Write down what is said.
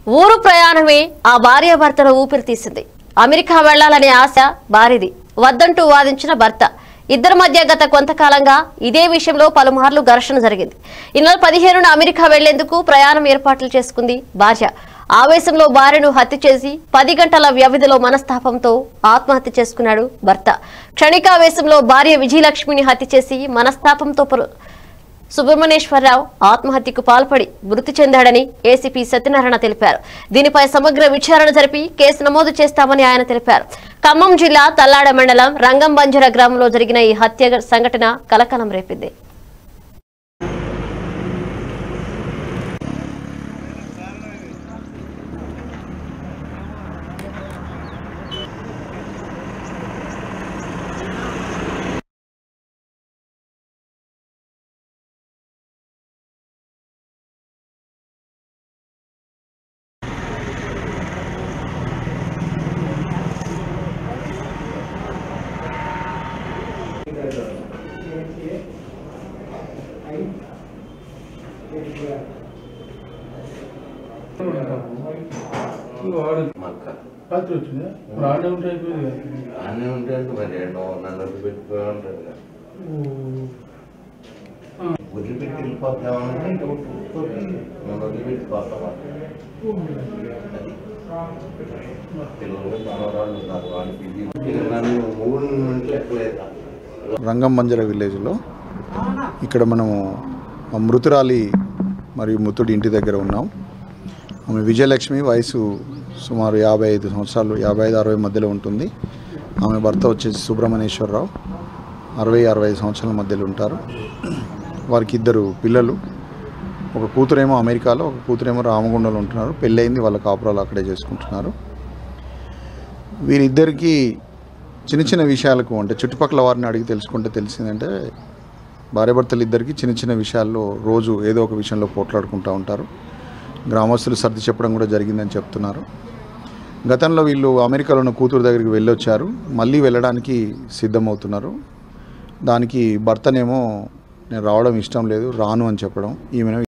ఊరు ప్రయాణమే ఆ భార్యాభర్తల ఊపిరి తీసింది అమెరికా వెళ్లాలనే ఆశ భార్యది వద్దంటూ వాదించిన భర్త ఇద్దరి మధ్య గత కొంతకాలంగా ఇదే విషయంలో పలుమార్లు ఘర్షణ జరిగింది ఈ నెల పదిహేనున అమెరికా వెళ్లేందుకు ప్రయాణం ఏర్పాట్లు చేసుకుంది భార్య ఆవేశంలో భార్యను హత్య చేసి పది గంటల వ్యవధిలో మనస్తాపంతో ఆత్మహత్య చేసుకున్నాడు భర్త క్షణికావేశంలో భార్య విజయలక్ష్మిని హత్య చేసి మనస్తాపంతో పరు- సుబ్రహ్మణ్యేశ్వరరావు ఆత్మహత్యకు పాల్పడి మృతి చెందాడని ఏసీపీ సత్యనారాయణ తెలిపారు దీనిపై సమగ్ర విచారణ జరిపి కేసు నమోదు చేస్తామని ఆయన తెలిపారు ఖమ్మం జిల్లా తల్లాడ మండలం రంగం బంజర గ్రామంలో జరిగిన ఈ హత్య సంఘటన కలకలం రేపింది వాడు మక్క రాత్రి వచ్చిందా మరి ఆడే ఉంటే అయిపోయింది కదా అన్నీ ఉంటాయండి మరి ఎన్నో నన్ను వదిలిపెట్టిపోయి ఉంటాడు కదా వదిలిపెట్టి వెళ్ళిపోతామంటే డౌట్ తోటి నన్ను వదిలిపెట్టిపోతామా అది పిల్లలు మనవరాళ్ళు ఉన్నారు వాళ్ళకి ఇది నన్ను మూడు నుండి ఎక్కలేదు రంగం బంజర విలేజ్లో ఇక్కడ మనము ఆ మృతురాలి మరియు మృతుడి ఇంటి దగ్గర ఉన్నాం ఆమె విజయలక్ష్మి వయసు సుమారు యాభై ఐదు సంవత్సరాలు యాభై ఐదు అరవై మధ్యలో ఉంటుంది ఆమె భర్త వచ్చేసి సుబ్రహ్మణ్యేశ్వరరావు అరవై అరవై ఐదు సంవత్సరాల మధ్యలో ఉంటారు వారికి ఇద్దరు పిల్లలు ఒక కూతురేమో అమెరికాలో ఒక కూతురేమో రామగుండంలో ఉంటున్నారు పెళ్ళయింది వాళ్ళ కాపురాలు అక్కడే చేసుకుంటున్నారు వీరిద్దరికీ చిన్న చిన్న విషయాలకు అంటే చుట్టుపక్కల వారిని అడిగి తెలుసుకుంటే తెలిసిందంటే భార్యాభర్తలు ఇద్దరికి చిన్న చిన్న విషయాల్లో రోజు ఏదో ఒక విషయంలో పోట్లాడుకుంటూ ఉంటారు గ్రామస్తులు సర్ది చెప్పడం కూడా జరిగిందని చెప్తున్నారు గతంలో వీళ్ళు అమెరికాలో ఉన్న కూతురు దగ్గరికి వెళ్ళొచ్చారు మళ్ళీ వెళ్ళడానికి సిద్ధమవుతున్నారు దానికి భర్తనేమో నేను రావడం ఇష్టం లేదు రాను అని చెప్పడం ఈమెను